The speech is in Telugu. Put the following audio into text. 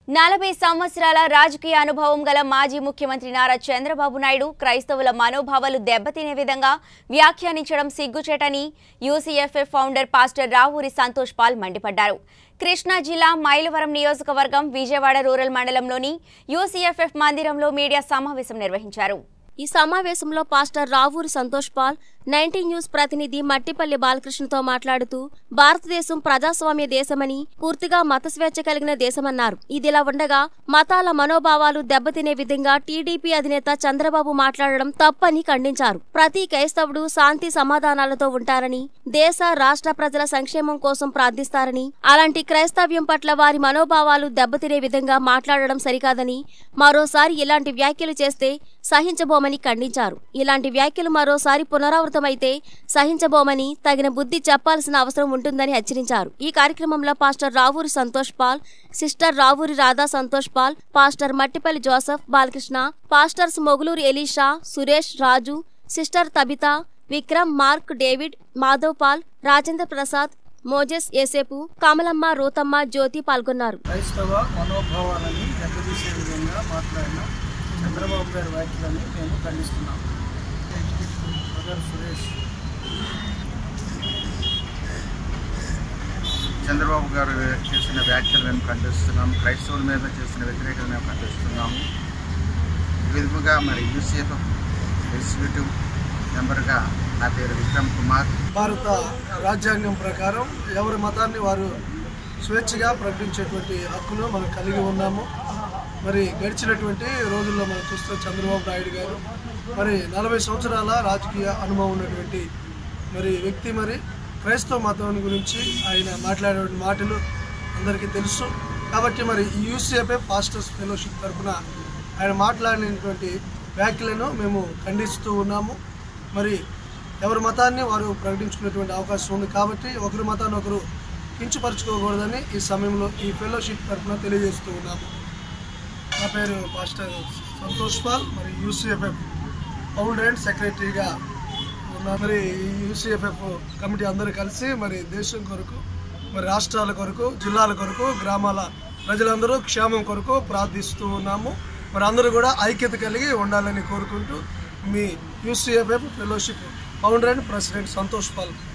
నలభై సంవత్సరాల రాజకీయ అనుభవం గల మాజీ ముఖ్యమంత్రి నారా చంద్రబాబు నాయుడు క్రైస్తవుల మనోభావాలు దెబ్బతినే విధంగా వ్యాఖ్యానించడం సిగ్గుచేటని UCFF founder pastor Ravuri Santosh Paul మండిపడ్డారు కృష్ణా జిల్లా మైలవరం నియోజకవర్గం విజయవాడ రూరల్ మండలంలోని యూసీఎఫ్ఎఫ్ మందిరంలో మీడియా సమావేశం నిర్వహించారు ఈ సమావేశంలో pastor Ravuri Santosh Paul nineteen news ప్రతినిధి మట్టిపల్లి బాలకృష్ణతో మాట్లాడుతూ భారతదేశం ప్రజాస్వామ్య దేశమని పూర్తిగా మత స్వేచ్ఛ కలిగిన దేశమన్నారు ఇదిలా ఉండగా మతాల మనోభావాలు దెబ్బతినే విధంగా టీడీపీ అధినేత చంద్రబాబు మాట్లాడడం తప్పని ఖండించారు ప్రతి క్రైస్తవుడు శాంతి సమాధానాలతో ఉంటారని దేశ రాష్ట్ర ప్రజల సంక్షేమం కోసం ప్రార్థిస్తారని అలాంటి క్రైస్తవ్యం పట్ల వారి మనోభావాలు దెబ్బతినే విధంగా మాట్లాడడం సరికాదని మరోసారి ఇలాంటి వ్యాఖ్యలు చేస్తే సహించబోమని ఖండించారు ఇలాంటి వ్యాఖ్యలు మరోసారి పునరావృతమైతే సహించబోమని తగిన బుద్ధి చెప్పాల్సిన అవసరం ఉంటుందని హెచ్చరించారు ఈ కార్యక్రమంలో pastor Ravuri Santosh Paul sister Ravuri Radha Santosh Paul pastor Mattipalli Joseph Balakrishna pastors Moguluru Elisha Suresh Raju sister Tabitha Vikram Mark David Madhav Paul Rajendra Prasad Moses Esepu Kamalamma Ruthamma జ్యోతి పాల్గొన్నారు క్రైస్తవ మనోభావాలని దెబ్బతీసే విధంగా మాట్లాడిన చంద్రబాబు గారి వ్యాఖ్యలని మేము ఖండిస్తున్నాం బ్రదర్ సురేష్ చంద్రబాబు గారు చేసిన వ్యాఖ్యలు మేము ఖండిస్తున్నాము క్రైస్తవుల మీద చేసిన వ్యతిరేకత మేము ఖండిస్తున్నాము ఈ విధముగా మరి యూసీఎఫ్ ఎగ్జిక్యూటివ్ మెంబర్గా నా పేరు విక్రమ్ కుమార్ భారత రాజ్యాంగం ప్రకారం ఎవరి మతాన్ని వారు స్వేచ్ఛగా ప్రకటించేటువంటి హక్కును మనం కలిగి ఉన్నాము మరి గడిచినటువంటి రోజుల్లో మనం చూస్తున్న చంద్రబాబు నాయుడు గారు మరి నలభై సంవత్సరాల రాజకీయ అనుభవం ఉన్నటువంటి మరి వ్యక్తి మరి క్రైస్తవ మతం గురించి ఆయన మాట్లాడే మాటలు అందరికీ తెలుసు కాబట్టి మరి ఈ యూసీఎఫ్ఏ ఫాస్టర్స్ ఫెలోషిప్ తరఫున ఆయన మాట్లాడినటువంటి వ్యాఖ్యలను మేము ఖండిస్తూ ఉన్నాము మరి ఎవరి మతాన్ని వారు ప్రకటించుకునేటువంటి అవకాశం ఉంది కాబట్టి ఒకరి మతాన్ని ఒకరు కించపరచుకోకూడదని ఈ సమయంలో ఈ ఫెలోషిప్ తరఫున తెలియజేస్తూ ఉన్నాము నా పేరు పాస్టర్ సంతోష్ పాల్ మరి యూసీఎఫ్ఎఫ్ ఫౌండర్ అండ్ సెక్రటరీగా ఉన్నా మరి ఈ యూసీఎఫ్ఎఫ్ కమిటీ అందరూ కలిసి మరి దేశం కొరకు మరి రాష్ట్రాల కొరకు జిల్లాల కొరకు గ్రామాల ప్రజలందరూ క్షేమం కొరకు ప్రార్థిస్తూ ఉన్నాము మరి అందరూ కూడా ఐక్యత కలిగి ఉండాలని కోరుకుంటూ మీ UCFF fellowship founder and president Santosh Paul